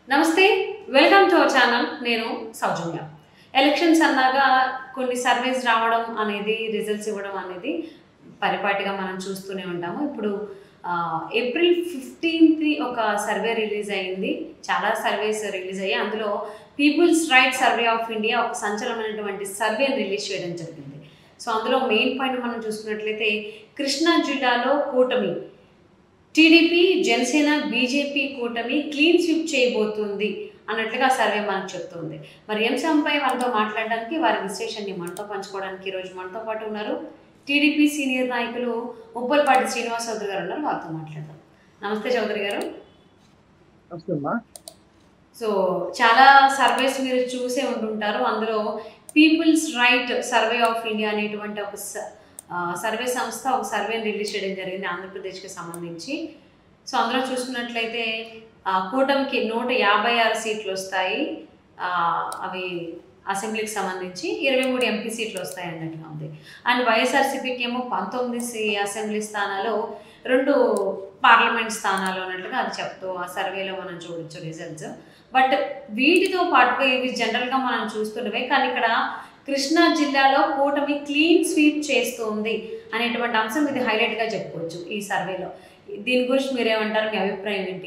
నమస్తే welcome to our channel నేను సౌజన్య elections అన్నాగా కొన్ని సర్వేస్ రావడం అనేది రిజల్ట్స్ ఇవ్వడం అనేది పరిపాటిగా మనం చూస్తూనే ఉంటాము ఇప్పుడు ఆ, ఏప్రిల్ ఫిఫ్టీన్త్ ఒక సర్వే రిలీజ్ అయింది చాలా సర్వేస్ రిలీజ్ అయ్యాయి అందులో people's right survey of India ఒక సంచలనమైనటువంటి సర్వేని రిలీజ్ చేయడం జరిగింది సో అందులో మెయిన్ పాయింట్ మనం చూసుకున్నట్లయితే కృష్ణా జిల్లాలో కూటమి టీడీపీ జనసేన బీజేపీ కూటమి క్లీన్ స్వీప్ చేయబోతుంది అన్నట్లుగా సర్వే మనకు చెప్తుంది మరి ఈ అంశంపై మనతో మాట్లాడడానికి వారి విశ్లేషణని మనతో పంచుకోవడానికి ఈరోజు మనతో పాటు ఉన్నారు టీడీపీ సీనియర్ నాయకులు ఉప్పల్పాటి శ్రీనివాస్ చౌదరి గారు ఉన్నారు వారితో మాట్లాడదాం నమస్తే చౌదరి గారు నమస్తే అమ్మా సో చాలా సర్వేస్ మీరు చూసే ఉంటుంటారు అందులో people's right survey of India అనేటువంటి ఒక స- ఆ, సర్వే సంస్థ ఒక సర్వేని రిలీజ్ చేయడం జరిగింది ఆంధ్రప్రదేశ్కి సంబంధించి సో అందులో చూసుకున్నట్లయితే ఆ, కూటమికి నూట యాభై ఆరు సీట్లు వస్తాయి ఆ, అవి అసెంబ్లీకి సంబంధించి ఇరవై మూడు ఎంపీ సీట్లు వస్తాయి అన్నట్టుగా ఉంది అండ్ వైఎస్ఆర్సీపీకి ఏమో పంతొమ్మిది సి- అసెంబ్లీ స్థానాలు రెండు పార్లమెంట్ స్థానాలు అన్నట్లుగా అది చెప్తూ ఆ సర్వేలో మనం చూడొచ్చు రిజల్ట్స్ బట్ వీటితో పాటుగా ఇవి జనరల్గా మనం చూస్తున్నవే కానీ ఇక్కడ కృష్ణా జిల్లాలో కూటమి క్లీన్ స్వీప్ చేస్తుంది అనేటువంటి అంశం ఇది హైలైట్గా చెప్పుకోవచ్చు ఈ సర్వేలో దీని గురించి మీరేమంటారు మీ అభిప్రాయం ఏంటి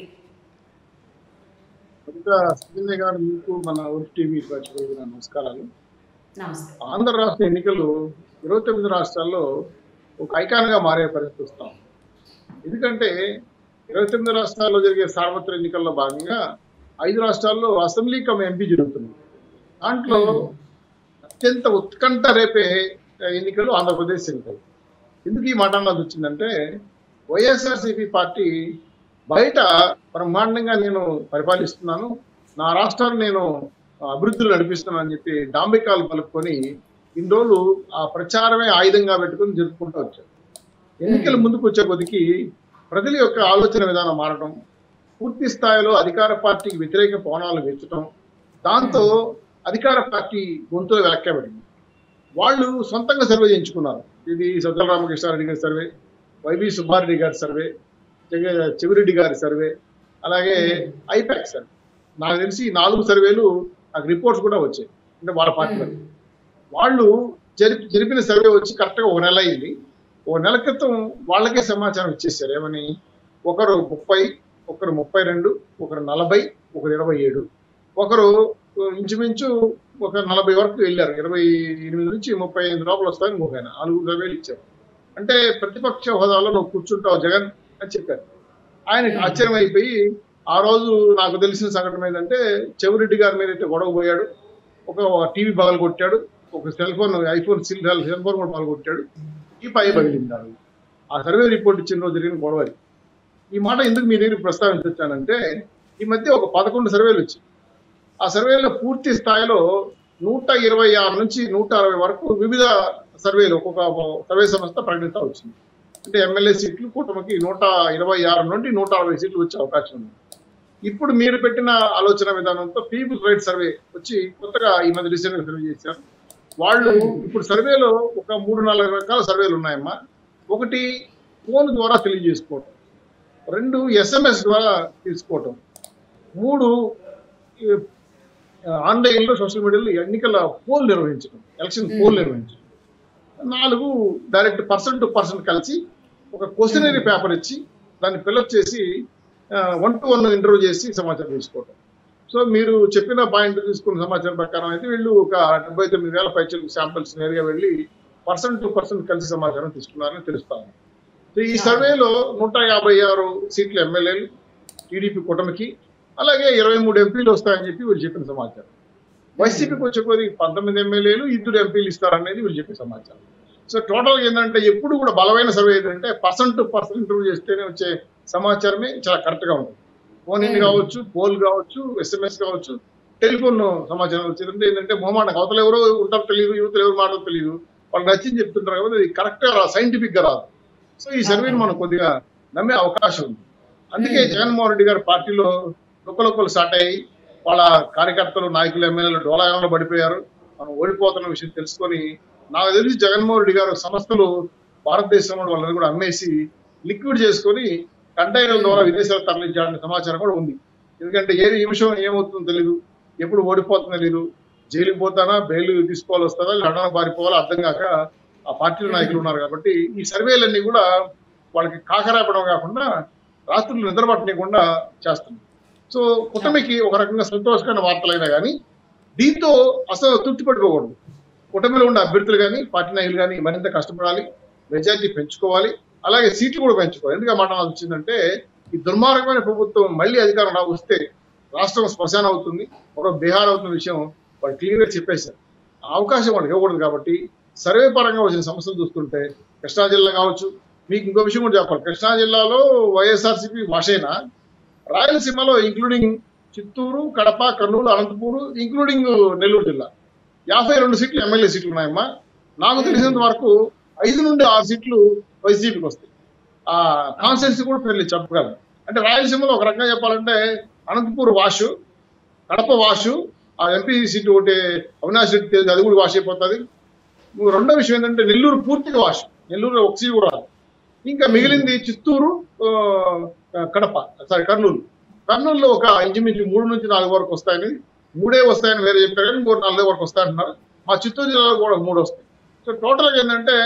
ఇంకా సంజయ్ గారు మీకు మన ఓట్ టీవీ ప్రేక్షకులకు నా నమస్కారాలు నమస్తే ఆంధ్ర రాష్ట్ర ఎన్నికలు ఇరవై తొమ్మిది రాష్ట్రాల్లో ఒక ఐకాన్ గా మారే పరిస్థితి వస్తాం ఎందుకంటే ఇరవై తొమ్మిది రాష్ట్రాల్లో జరిగే సార్వత్రిక ఎన్నికల్లో భాగంగా ఐదు రాష్ట్రాల్లో అసెంబ్లీ కమ్ ఎంపీ జరుగుతుంది దాంట్లో అత్యంత ఉత్కంఠ రేపే ఎన్నికలు ఆంధ్రప్రదేశ్ ఎన్నికలు ఎందుకు ఈ మాట అన్నది వచ్చిందంటే వైఎస్ఆర్సీపీ పార్టీ బయట బ్రహ్మాండంగా నేను పరిపాలిస్తున్నాను నా రాష్ట్రాన్ని నేను అభివృద్ధిలో నడిపిస్తున్నాను అని చెప్పి డాంబికాలు పలుకొని ఇన్ని రోజులు ఆ ప్రచారమే ఆయుధంగా పెట్టుకొని జరుపుకుంటూ వచ్చారు ఎన్నికల ముందుకు వచ్చే కొద్దికి ప్రజల యొక్క ఆలోచన విధానం మారడం పూర్తి స్థాయిలో అధికార పార్టీకి వ్యతిరేక పవనాలు పెంచడం దాంతో అధికార పార్టీ గొంతులో వ్యాఖ్యపడింది వాళ్ళు సొంతంగా సర్వే చేయించుకున్నారు ఇది సజ్జల రామకృష్ణారెడ్డి గారి సర్వే వైవి సుబ్బారెడ్డి గారి సర్వే జగ- చెవిరెడ్డి గారి సర్వే అలాగే ఐపాక్ సర్వే నాకు తెలిసి ఈ నాలుగు సర్వేలు నాకు రిపోర్ట్స్ కూడా వచ్చాయి అంటే వాళ్ళ పార్టీ వాళ్ళు. వాళ్ళు జరిపి జరిపిన సర్వే వచ్చి కరెక్ట్గా ఒక నెల అయింది ఒక నెల క్రితం వాళ్ళకే సమాచారం ఇచ్చేసారు ఏమని ఒకరు ముప్పై ఒకరు ముప్పై రెండు ఒకరు నలభై ఒకరు ఇరవై ఏడు ఒకరు ఇంచుమించు ఒక నలభై వరకు వెళ్ళారు ఇరవై ఎనిమిది నుంచి ముప్పై ఐదు లోపల వస్తాయని ఇంకొక ఆయన నాలుగు సర్వేలు ఇచ్చారు అంటే ప్రతిపక్ష హోదాలో నువ్వు కూర్చుంటావు జగన్ అని చెప్పారు ఆయనకి ఆశ్చర్యం అయిపోయి ఆ రోజు నాకు తెలిసిన సంఘటన ఏంటంటే చెవిరెడ్డి గారి మీద అయితే గొడవ పోయాడు ఒక టీవీ పగలు కొట్టాడు ఒక cell phone iPhone cell cell phone కూడా పగలు కొట్టాడు ఈ పై పగిలింది ఆ రోజు. ఆ సర్వే రిపోర్ట్ ఇచ్చిన రోజు జరిగిన గొడవ అది. ఈ మాట ఎందుకు మీ దగ్గర ప్రస్తావించానంటే ఈ మధ్య ఒక పదకొండు సర్వేలు వచ్చాయి ఆ సర్వేలో పూర్తి స్థాయిలో నూట ఇరవై ఆరు నుంచి నూట అరవై వరకు వివిధ సర్వేలు ఒక్కొక్క సర్వే సంస్థ ప్రకటిస్తూ వచ్చింది అంటే ఎమ్మెల్యే సీట్లు కూటమికి నూట ఇరవై ఆరు నుండి నూట అరవై సీట్లు వచ్చే అవకాశం ఉంది ఇప్పుడు మీరు పెట్టిన ఆలోచన విధానంతో పీపుల్ రైట్ సర్వే వచ్చి కొత్తగా ఈ మధ్య రీసెంట్ సర్వే చేశారు వాళ్ళు ఇప్పుడు సర్వేలో ఒక మూడు నాలుగు రకాల సర్వేలు ఉన్నాయమ్మా ఒకటి ఫోన్ ద్వారా తెలియజేసుకోవటం రెండు ఎస్ఎంఎస్ ద్వారా తీసుకోవటం మూడు ఈ, ఆన్లైన్లో సోషల్ మీడియాలో ఎన్నికల పోల్ నిర్వహించడం ఎలక్షన్ పోల్ నిర్వహించడం నాలుగు డైరెక్ట్ పర్సన్ టు పర్సన్ కలిసి ఒక క్వశ్చనరీ పేపర్ ఇచ్చి దాన్ని ఫిల్అప్ చేసి వన్ టు వన్ ఇంటర్వ్యూ చేసి సమాచారం తీసుకోవటం సో మీరు చెప్పిన పాయింట్ తీసుకున్న సమాచారం ప్రకారం అయితే వీళ్ళు ఒక డెబ్బై తొమ్మిది వేల పైచలు శాంపిల్స్ నేరుగా వెళ్ళి పర్సన్ టు పర్సన్ కలిసి సమాచారం తీసుకున్నారని తెలుస్తాను సో ఈ సర్వేలో నూట యాభై ఆరు సీట్లు ఎమ్మెల్యేలు టీడీపీ కూటమికి అలాగే ఇరవై మూడు ఎంపీలు వస్తాయని చెప్పి వీళ్ళు చెప్పిన సమాచారం వైసీపీకి వచ్చే కొద్ది పంతొమ్మిది ఎమ్మెల్యేలు ఇద్దరు ఎంపీలు ఇస్తారనేది వీళ్ళు చెప్పిన సమాచారం సో టోటల్ ఏంటంటే ఎప్పుడు కూడా బలమైన సర్వే ఏంటంటే పర్సన్ టు పర్సన్ ఇంటర్వ్యూ చేస్తేనే వచ్చే సమాచారమే చాలా కరెక్ట్ గా ఉంటుంది ఫోన్ ఇన్ కావచ్చు పోల్ కావచ్చు ఎస్ఎంఎస్ కావచ్చు టెలిఫోన్ సమాచారం వచ్చేది అంటే ఏంటంటే మొహమాట అవతల ఎవరో ఉంటారో తెలియదు యువతలు ఎవరు మాటలు తెలియదు వాళ్ళు నచ్చింది చెప్తుంటారు కాబట్టి అది కరెక్ట్ గా సైంటిఫిక్ గా రాదు సో ఈ సర్వేని మనం కొద్దిగా నమ్మే అవకాశం ఉంది అందుకే జగన్మోహన్ రెడ్డి గారి పార్టీలో లొక్కలొక్కలు స్టార్ట్ అయ్యి వాళ్ళ కార్యకర్తలు నాయకులు ఎమ్మెల్యేలు డోలాయంలో పడిపోయారు మనం ఓడిపోతున్న విషయం తెలుసుకొని నాకు తెలిసి జగన్మోహన్ రెడ్డి గారు సంస్థలు భారతదేశంలో వాళ్ళని కూడా అమ్మేసి లిక్విడ్ చేసుకొని కంటైనర్ ద్వారా విదేశాలకు తరలించాలనే సమాచారం కూడా ఉంది ఎందుకంటే ఏ నిమిషం ఏమవుతుందో తెలియదు ఎప్పుడు ఓడిపోతుందో తెలియదు జైలుకి పోతానా బెయిల్ తీసుకోవాలి వస్తుందా లండన్ పారిపోవాలో అర్థం కాక ఆ పార్టీల నాయకులు ఉన్నారు కాబట్టి ఈ సర్వేలన్నీ కూడా వాళ్ళకి కాకరాపడం కాకుండా రాత్రులు నిద్రపట్టనీయకుండా చేస్తుంది సో కూటమికి ఒక రకంగా సంతోషకరమైన వార్తలైనా కానీ దీంతో అసలు తృప్తి పడిపోకూడదు కూటమిలో ఉన్న అభ్యర్థులు కానీ పార్టీ నాయకులు కానీ మరింత కష్టపడాలి మెజారిటీ పెంచుకోవాలి అలాగే సీట్లు కూడా పెంచుకోవాలి ఎందుకు ఆ మాట నాకు వచ్చిందంటే ఈ దుర్మార్గమైన ప్రభుత్వం మళ్ళీ అధికారం రా వస్తే రాష్ట్రం శ్మశానం అవుతుంది ఒక బీహార్ అవుతున్న విషయం వాళ్ళు క్లియర్గా చెప్పేశారు ఆ అవకాశం వాళ్ళకి ఇవ్వకూడదు కాబట్టి సర్వే పరంగా వచ్చిన సమస్యలు చూస్తుంటే కృష్ణా జిల్లా కావచ్చు మీకు ఇంకో విషయం కూడా చెప్పాలి కృష్ణా జిల్లాలో వైఎస్ఆర్సీపీ భాషైనా రాయలసీమలో ఇంక్లూడింగ్ చిత్తూరు కడప కర్నూలు అనంతపూర్ ఇంక్లూడింగ్ నెల్లూరు జిల్లా యాభై రెండు సీట్లు ఎమ్మెల్యే సీట్లు ఉన్నాయమ్మా నాకు తెలిసినంత వరకు ఐదు నుండి ఆరు సీట్లు వైసీపీకి వస్తాయి ఆ కాన్స్టెన్సీ కూడా పెళ్లి చెప్పగలను అంటే రాయలసీమలో ఒక రకంగా చెప్పాలంటే అనంతపూర్ వాషు కడప వాషు ఆ ఎంపీ సీటు ఒకటి అవినాష్ రెడ్డి తెలియదు అది కూడా వాష్ అయిపోతుంది నువ్వు రెండో విషయం ఏంటంటే నెల్లూరు పూర్తిగా వాష్ నెల్లూరు ఒక సీటు కూడా రాదు ఇంకా మిగిలింది చిత్తూరు ఆ, కడప సారీ కర్నూలు కర్నూలులో ఒక ఇంచుమించు మూడు నుంచి నాలుగు వరకు వస్తాయని మూడే వస్తాయని వేరే చెప్పారు కానీ మూడు నాలుగు వరకు వస్తాయంటున్నారు మా చిత్తూరు జిల్లాలో కూడా మూడు వస్తాయి సో టోటల్గా ఏంటంటే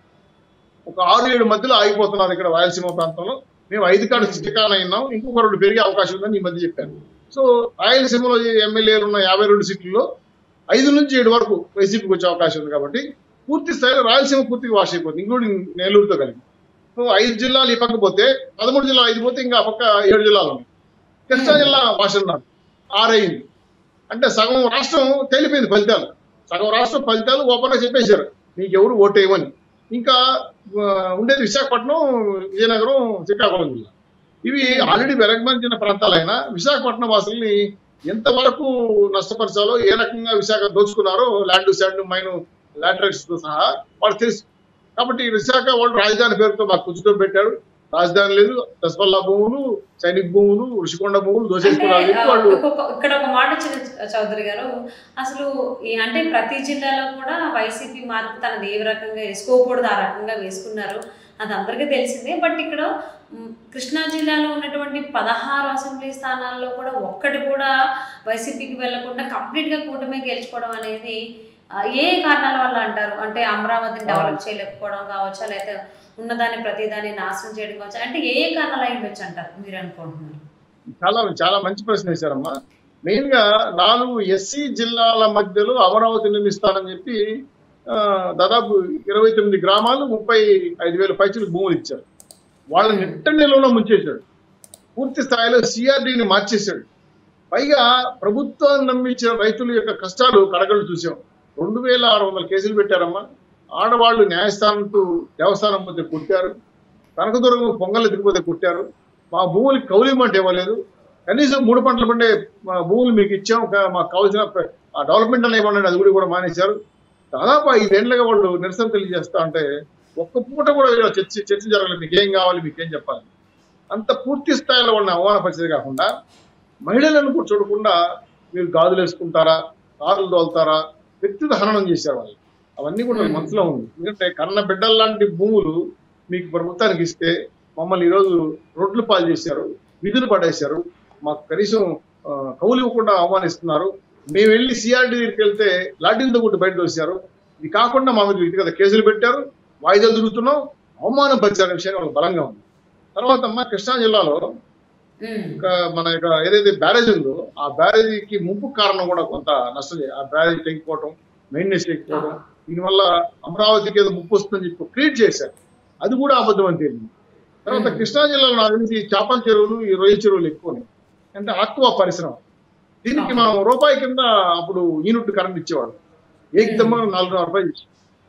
ఒక ఆరు ఏడు మధ్యలో ఆగిపోతున్నారు ఇక్కడ రాయలసీమ ప్రాంతంలో మేము ఐదు కాడు చిటికాన అయినాం ఇంకొక రెండు పెరిగే అవకాశం ఉందని ఈ మధ్య చెప్పాను సో రాయలసీమలో ఈ ఎమ్మెల్యేలు ఉన్న యాభై రెండు సీట్లలో ఐదు నుంచి ఏడు వరకు వైసీపీకి వచ్చే అవకాశం ఉంది కాబట్టి పూర్తి స్థాయిలో రాయలసీమ పూర్తిగా వాష్ అయిపోతుంది ఇంక్లూడింగ్ నెల్లూరుతో కలిపి సో ఐదు జిల్లాలు ఈ పక్క పోతే పదమూడు జిల్లాలు ఐదు పోతే ఇంకా ఆ పక్క ఏడు జిల్లాలు ఉన్నాయి కృష్ణా జిల్లా వాష్ అన్నారు ఆరైంది అంటే సగం రాష్ట్రం తేలిపోయింది ఫలితాలు సగం రాష్ట్రం ఫలితాలు ఓపెన్గా చెప్పేశారు మీకు ఎవరు ఓటేయమని ఇంకా ఆ, ఉండేది విశాఖపట్నం విజయనగరం శ్రీకాకుళం జిల్లా ఇవి ఆల్రెడీ వెనకబడిన ప్రాంతాలైనా విశాఖపట్నం వాసుల్ని ఎంతవరకు నష్టపరచాలో ఏ రకంగా విశాఖ దోచుకున్నారో ల్యాండ్ శాండ్ మైన్ లాటరైట్స్ తో సహా వాళ్ళు తెలుసు కాబట్టి విశాఖ వాళ్ళు రాజధాని పేరుతో మాకు కుచ్చుతో పెట్టారు రాజధాని లేదు దసపల్లా భూములు సైనిక భూములు ఋషికొండ భూములు అంటే దోచేసుకున్నారు ఆ, వాళ్ళు ఇంకొక- ఇక్కడ ఒక మాట వచ్చింది చౌదరి గారు అసలు ఈ- అంటే ప్రతి జిల్లాలో కూడా వైసీపీ మార్పు తనది ఏ రకంగా వేసుకోకూడదు ఆ రకంగా వేసుకున్నారు అది అందరికీ తెలిసిందే బట్ ఇక్కడ మ్, కృష్ణా జిల్లాలో ఉన్నటువంటి పదహారు అసెంబ్లీ స్థానాల్లో కూడా ఒక్కటి కూడా వైసీపీకి వెళ్లకుండా కంప్లీట్ గా కూటమి గెలుచుకోవడం అనేది ఆ, ఏ కారణాల వల్ల అంటారు అంటే అమరావతిని డెవలప్ చేయలేకపోవడం కావచ్చా లేకపోతే ఉన్నదాన్ని ప్రతిదాన్ని నాశనం చేయడం కావచ్చు అంటే ఏ ఏ కారణాలు అయి ఉండొచ్చు అంటారు మీరు అనుకుంటున్నారు చాలా చాలా మంచి ప్రశ్న వేశారమ్మా మెయిన్ గా నాలుగు ఎస్సీ జిల్లాల మధ్యలో అమరావతి నిర్మిస్తానని చెప్పి ఆ, దాదాపు ఇరవై తొమ్మిది గ్రామాలు ముప్పై ఐదు వేల పైచులకు భూములు ఇచ్చారు వాళ్ళని నిట్ట నిల్వలో ముంచేశాడు పూర్తి స్థాయిలో సిఆర్డీని మార్చేశాడు పైగా ప్రభుత్వాన్ని నమ్మించిన రైతుల యొక్క కష్టాలు కడగలు చూసాం రెండు వేల ఆరు వందల కేసులు పెట్టారమ్మా ఆడవాళ్ళు న్యాయస్థానంతో దేవస్థానం మధ్య కొట్టారు కనకదుర్గం పొంగల్ ఎత్తుకుపోతే కొట్టారు మా భూములకి కౌలిమంటే ఇవ్వలేదు కనీసం మూడు పంటలు పండే మా భూములు మీకు ఇచ్చాం ఒక- మాకు కావాల్సిన ప్ర- ఆ డెవలప్మెంట్ అని ఇవ్వండి అది కూడా కూడా మానేశారు దాదాపు ఐదేళ్లుగా వాళ్ళు నిరసన తెలియజేస్తా అంటే ఒక్క పూట కూడా వీళ్ళ చర్చ చర్చ జరగలేదు మీకు ఏం కావాలి మీకు ఏం చెప్పాలి అంత పూర్తి స్థాయిలో వాళ్ళని అవమానపరిచేది కాకుండా మహిళలను కూడా చూడకుండా మీరు గాజులు వేసుకుంటారా కారులు తోలుతారా వ్యక్తిగత హననం చేశారు వాళ్ళు అవన్నీ కూడా నాకు మనసులో ఉంది ఎందుకంటే కన్న బిడ్డల లాంటి భూములు మీకు ప్రభుత్వానికి ఇస్తే మమ్మల్ని ఈరోజు రోడ్లు పాలు చేశారు విధులు పడేశారు మాకు కనీసం ఆ, కౌలు ఇవ్వకుండా అవమానిస్తున్నారు మేము వెళ్ళి సిఆర్డీ దగ్గరికి వెళ్తే లాఠీలతో కొట్టి బయట వచ్చారు ఇది కాకుండా మా మీద వ్యక్తిగత కేసులు పెట్టారు వాయిదాలు తిరుగుతున్నాం అవమానం పరిచారు విషయం వాళ్ళకి బలంగా ఉంది తర్వాత అమ్మ కృష్ణా జిల్లాలో ఉమ్. ఇంకా మన యొక్క ఏదైతే బ్యారేజ్ ఉందో ఆ బ్యారేజీకి ముంపు కారణం కూడా కొంత నష్టం చే- ఆ బ్యారేజ్ తెగిపోవడం మెయింటెనెన్స్ చేయకపోవడం దీనివల్ల అమరావతికి ఏదో ముప్పు వస్తుందని చెప్పి క్రియేట్ చేశారు అది కూడా అబద్ధం అని తేలింది తర్వాత Hmm. కృష్ణా జిల్లాలో నాకు తెలిసి చేపల చెరువులు ఈ రొయ్య చెరువులు ఎక్కువ ఉన్నాయి అంటే ఆక్వా పరిశ్రమ దీనికి Ah. మనం రూపాయి కింద అప్పుడు యూనిట్ కరెంట్ ఇచ్చేవాడు ఏకదమ్మ నాలుగున్నర రూపాయలు ఇచ్చి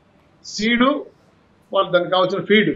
సీడు వాళ్ళు దానికి కావాల్సిన ఫీడ్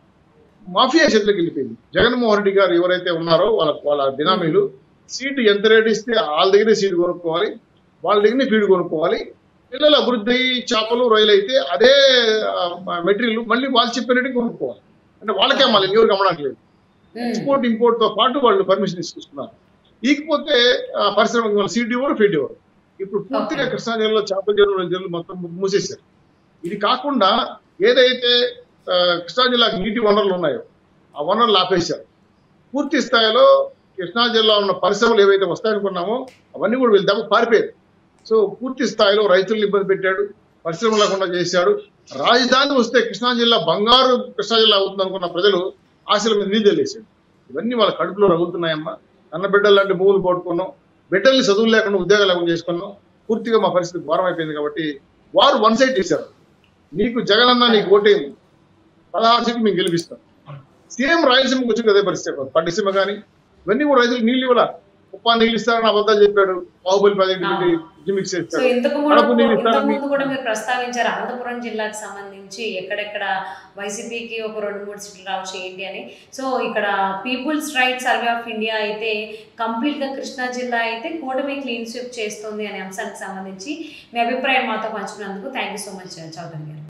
మాఫియా చేతిలోకి వెళ్ళిపోయింది జగన్మోహన్ రెడ్డి గారు ఎవరైతే ఉన్నారో వాళ్ళ వాళ్ళ బినామీలు సీటు ఎంత రేట్ ఇస్తే వాళ్ళ దగ్గరే సీటు కొనుక్కోవాలి వాళ్ళ దగ్గరే ఫీడ్ కొనుక్కోవాలి పిల్లల అభివృద్ధి చేపలు రొయ్యలు అయితే అదే మెటీరియల్ మళ్ళీ వాళ్ళు చెప్పిన రేటుకి కొనుక్కోవాలి అంటే వాళ్ళకే మళ్ళీ ఎవరికి అమ్మడానికి లేదు ఉమ్. ఎక్స్పోర్ట్ ఇంపోర్ట్ తో పాటు వాళ్ళు పర్మిషన్ తీసుకున్నారు ఇకపోతే ఆ, పరిశ్రమకి వాళ్ళు సీడ్ ఇవ్వరు ఫీడ్ ఇవ్వరు ఇప్పుడు పూర్తిగా Okay. కృష్ణా జిల్లాలో చేపల చెరువుల చెరువులు మొత్తం మూసేశారు ఇది కాకుండా ఏదైతే ఆ, కృష్ణా జిల్లాకు నీటి వనరులు ఉన్నాయో ఆ వనరులు ఆపేశారు పూర్తి స్థాయిలో కృష్ణా జిల్లా ఉన్న పరిశ్రమలు ఏవైతే వస్తాయనుకున్నామో అవన్నీ కూడా వీళ్ళు దెబ్బ పారిపోయారు సో పూర్తి స్థాయిలో రైతులను ఇబ్బంది పెట్టాడు పరిశ్రమ లేకుండా చేశాడు రాజధాని వస్తే కృష్ణా జిల్లా బంగారు కృష్ణా జిల్లా అవుతుంది అనుకున్న ప్రజలు ఆశల మీద నీళ్ళు చల్లేశాడు ఇవన్నీ వాళ్ళ కడుపులో రగులుతున్నాయమ్మా అన్న బిడ్డలు లాంటి భూములు పోట్టుకున్నాం బిడ్డల్ని చదువులు లేకుండా ఉద్యోగాలు లేకుండా చేసుకున్నాం పూర్తిగా మా పరిస్థితి ఘోరం అయిపోయింది కాబట్టి వారు వన్ సైడ్ చేశారు నీకు జగనన్న నీకు ఓటేయండి పదహారు సీట్లు మేము గెలిపిస్తాం సేమ్ రాయలసీమకు వచ్చి అదే పరిస్థితి పట్టిసీమ కానీ ఇవన్నీ కూడా రైతులకు నీళ్ళు ఇవ్వాల ఉప్పా నీళ్ళు ఇస్తారని అబద్ధాలు చెప్పాడు బాహుబలి ప్రాజెక్టు పెట్టి జిమ్మిక్స్ సో చేస్తాడు ఇంతకు కూడా కడప నీళ్ళు ఇంతకు ఇస్తారని ముందు కూడా మీరు ప్రస్తావించారు అనంతపురం జిల్లాకు సంబంధించి ఎక్కడెక్కడ వైసీపీకి ఒక రెండు మూడు సీట్లు రావచ్చు ఏంటి అని సో ఇక్కడ people's right survey of India అయితే కంప్లీట్ గా కృష్ణా జిల్లా అయితే కూటమి క్లీన్ స్విప్ చేస్తుంది అనే అంశానికి సంబంధించి మీ అభిప్రాయం మాతో పంచుకున్నందుకు thank you so much Chowdary గారు